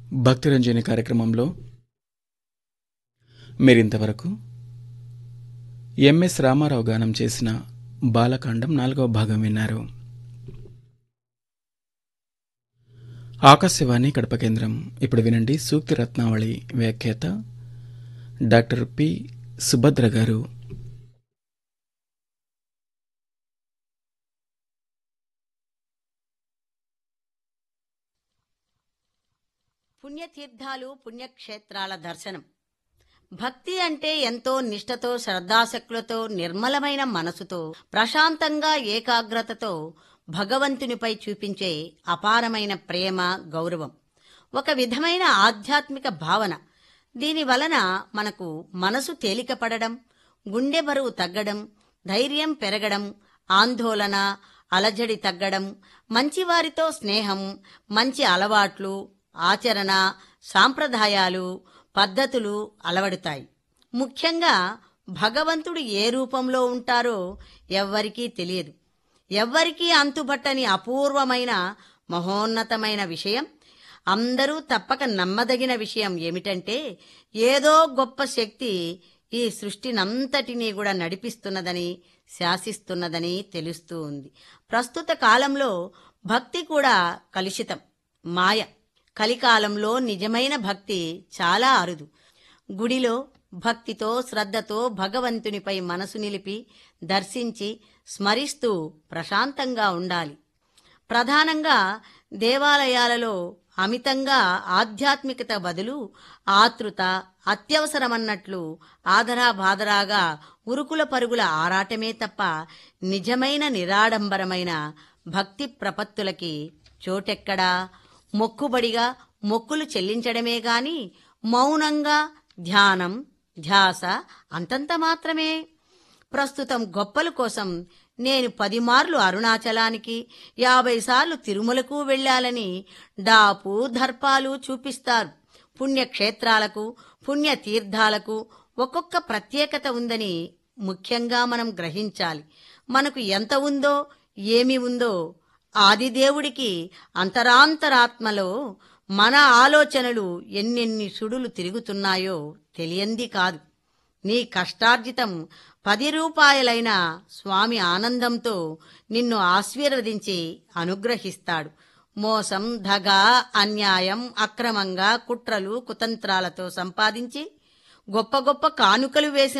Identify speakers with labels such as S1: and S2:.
S1: భక్తిరంజని కార్యక్రమంలో మీరింతవరకు ఎంఎస్ రామారావు గానం చేసిన బాలకాండం నాలుగవ భాగం విన్నారు ఆకాశవాణి కడప కేంద్రం ఇప్పుడు వినండి సూక్తి రత్నావళి వ్యాఖ్యాత డాక్టర్ పి సుభద్ర గారు
S2: పుణ్యతీర్థాలు పుణ్యక్షేత్రాల దర్శనం భక్తి అంటే ఎంతో నిష్ఠతో శ్రద్ధాశక్తులతో నిర్మలమైన మనసుతో ప్రశాంతంగా ఏకాగ్రతతో భగవంతునిపై చూపించే అపారమైన ప్రేమ గౌరవం ఒక విధమైన ఆధ్యాత్మిక భావన దీని వలన మనకు మనసు తేలికపడడం గుండె బరువు తగ్గడం ధైర్యం పెరగడం ఆందోళన అలజడి తగ్గడం మంచివారితో స్నేహం మంచి అలవాట్లు ఆచరణ సాంప్రదాయాలు పద్ధతులు అలవడుతాయి ముఖ్యంగా భగవంతుడు ఏ రూపంలో ఉంటారో ఎవ్వరికీ తెలియదు ఎవ్వరికీ అంతుబట్టని అపూర్వమైన మహోన్నతమైన విషయం అందరూ తప్పక నమ్మదగిన విషయం ఏమిటంటే ఏదో గొప్ప శక్తి ఈ సృష్టినంతటినీ కూడా నడిపిస్తున్నదని శాసిస్తున్నదని తెలుస్తూ ఉంది ప్రస్తుత కాలంలో భక్తి కూడా కలుషితం మాయ కలికాలంలో నిజమైన భక్తి చాలా అరుదు గుడిలో భక్తితో శ్రద్ధతో భగవంతునిపై మనసు నిలిపి దర్శించి స్మరిస్తూ ప్రశాంతంగా ఉండాలి ప్రధానంగా దేవాలయాలలో అమితంగా ఆధ్యాత్మికత బదులు ఆతృత అత్యవసరమన్నట్లు ఆదరా బాదరాగా ఉరుకుల పరుగుల ఆరాటమే తప్ప నిజమైన నిరాడంబరమైన భక్తి ప్రపత్తులకి చోటెక్కడా మొక్కుబడిగా మొక్కులు చెల్లించడమే గాని మౌనంగా ధ్యానం ధ్యాస అంతంత మాత్రమే ప్రస్తుతం గొప్పల కోసం నేను పది మార్లు అరుణాచలానికి యాభై సార్లు తిరుమలకు వెళ్ళాలని డాపు దర్పాలు చూపిస్తారు పుణ్యక్షేత్రాలకు పుణ్యతీర్థాలకు ఒక్కొక్క ప్రత్యేకత ఉందని ముఖ్యంగా మనం గ్రహించాలి మనకు ఎంత ఉందో ఏమి ఉందో ఆదిదేవుడికి అంతరాంతరాత్మలో మన ఆలోచనలు ఎన్నెన్ని సుడులు తిరుగుతున్నాయో తెలియంది కాదు నీ కష్టార్జితం పది రూపాయలైన స్వామి ఆనందంతో నిన్ను ఆశీర్వదించి అనుగ్రహిస్తాడు మోసం దగ అన్యాయం అక్రమంగా కుట్రలు కుతంత్రాలతో సంపాదించి గొప్ప గొప్ప కానుకలు వేసిన